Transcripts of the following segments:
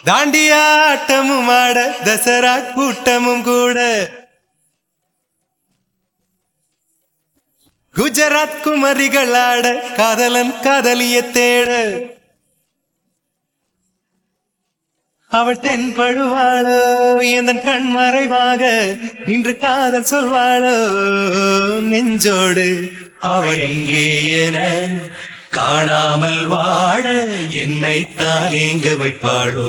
தாண்டியாட்டமும் ஆட தசரா கூட்டமும் கூட குஜராத் குமரிகள் ஆட காதலன் காதலிய தேட அவள் தென்படுவாளோ என் கண் மறைவாக இன்று காதல் சொல்வாளோ நெஞ்சோடு அவள் எங்கே என காணாமல் வாழ என்னை தான் எங்க வைப்பாளோ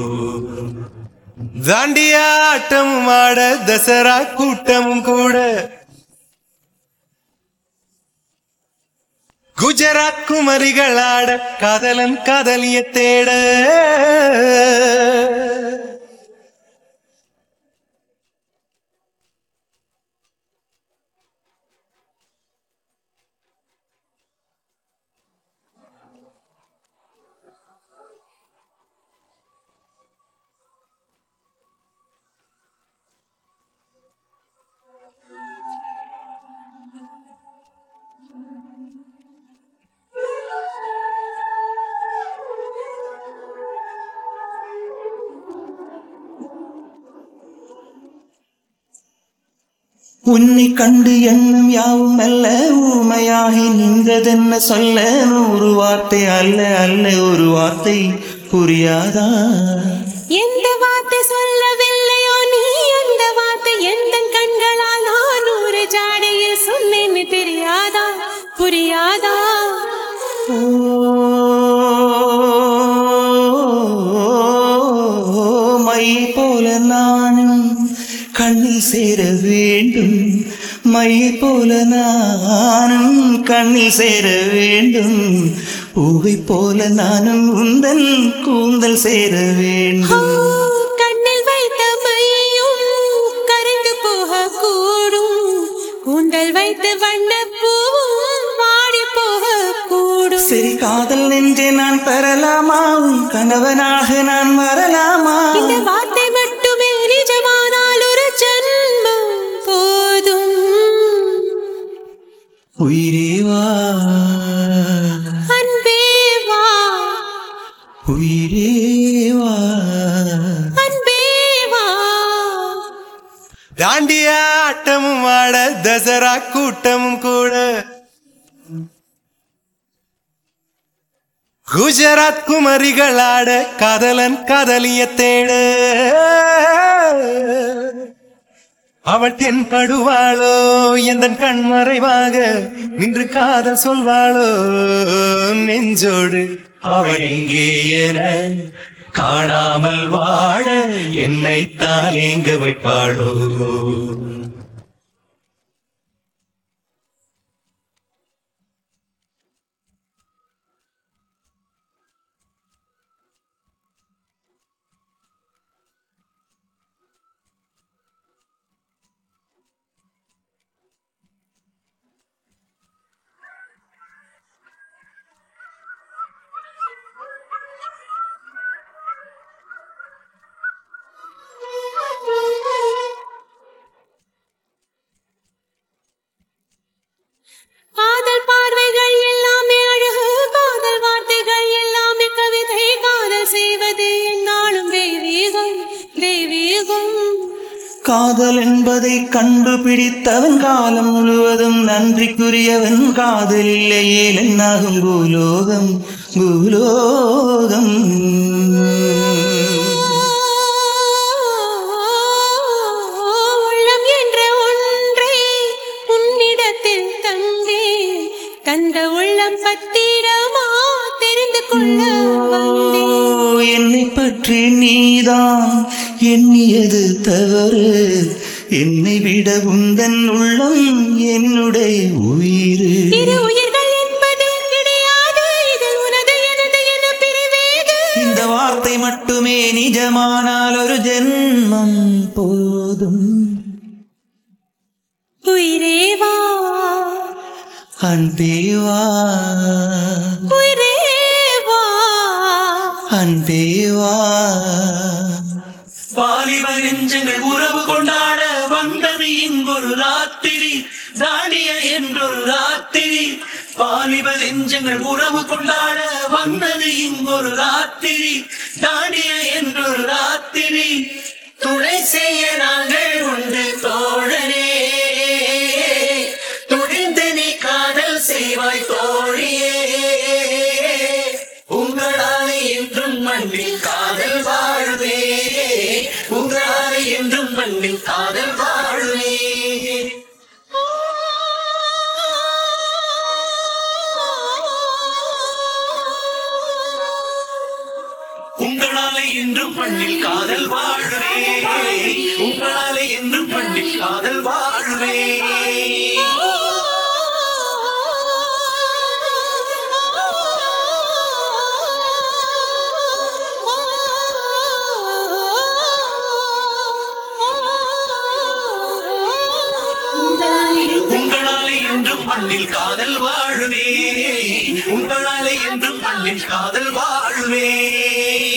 தாண்டியாட்டமும் ஆட தசரா கூட்டமும் கூட குஜராத் குமரிகள் ஆட காதலன் காதலிய தேட உன்னை கண்டு எண்ணம் யாவும் அல்ல ஊமையாகி நின்றதென்ன சொல்ல நூறு வார்த்தை அல்ல அல்ல ஒரு வார்த்தை புரியாதா எந்த வார்த்தை சொல்லவில்லையோ நீ அந்த வார்த்தை எந்த கண்களால் நான் ஒரு ஜாடையில் சொன்னேன்னு தெரியாதா புரியாதா ஓ, மை போல நானும் கண்ணில் சேர வேண்டும் மை போல நானும் கண்ணில் சேர வேண்டும் பூவை போல நானும் உந்தன் கூந்தல் சேர ஓ, வேண்டும் கண்ணில் வைத்த மையும் கரைந்து போக கூடும் கூந்தல் வைத்து வண்ண பூவும் வாடி போக கூடும் சரி காதல் நெஞ்சே நான் பெறலாமா உன் கணவனாக நான் வரலாமா இந்த வார்த்தை மட்டுமே நிஜமானால் ஒரு ஜன்மம் போதும் உயிரே வா அன்பே வா உயிரே வா அன்பே வா தாண்டியாட்டமும் ஆட தசரா கூட்டமும் கூட குஜராத் குமரிகள் ஆட காதலன் காதலிய தேட அவள் தென்படுவாளோ எந்த கண் மறைவாக நின்று காதல் சொல்வாளோ நெஞ்சோடு அவள் எங்கே என காணாமல் வாழ என்னை தான் எங்க வைப்பாளோ காதல் பார்வைகள் எல்லாமே அழகு காதல் வார்த்தைகள் எல்லாமே கவிதை காதல் செய்வது என்னாலும் தெய்வீகம் தெய்வீகம் காதல் என்பதை கண்டுபிடித்தவன் காலம் முழுவதும் நன்றிக்குரியவன் காதல் இல்லையே என்னாகும் பூலோகம் பூலோகம் உள்ளம் என்ற ஒன்றை உன்னிடத்தில் தந்தே தந்த உள்ளம் பத்திரமா தெரிந்து கொள்ள வந்தேன் ஓ, என்னை பற்றி நீதான் எண்ணியது தவறு என்னை விட உந்தன் உள்ளம் என்னுடைய உயிர் இரு உயிர்கள் என்பது கிடையாது இது உனது எனது என பிரிவேது இந்த வார்த்தை மட்டுமே நிஜமானால் ஒரு ஜென்மம் போதும் உயிரே வா அன்பே வா உயிரே வா அன்பே வா வாலிப நெஞ்சங்கள் உறவு கொண்டாட வந்தது இங்கொரு ராத்திரி தாடிய என்றொரு ராத்திரி வாலிப நெஞ்சங்கள் உறவு கொண்டாட வந்தது இங்கொரு ராத்திரி தாண்டிய என்றொரு ராத்திரி துணை செய்ய நாங்கள் உண்டு தோழனே துணிந்து நீ காதல் செய்வாய் தோழியே உங்களாலே என்றும் மண்ணில் காதல் வாழுவே உங்களாலே என்றும் மண்ணில் காதல் வாழுவே உங்களாலே என்றும் மண்ணில் காதல் வாழுவே உங்களாலே என்றும் மண்ணில் காதல் வாழுவே உங்களாலே என்றும் மண்ணில் காதல் வாழுவே உங்களாலே என்றும் மண்ணில் காதல் வாழுவே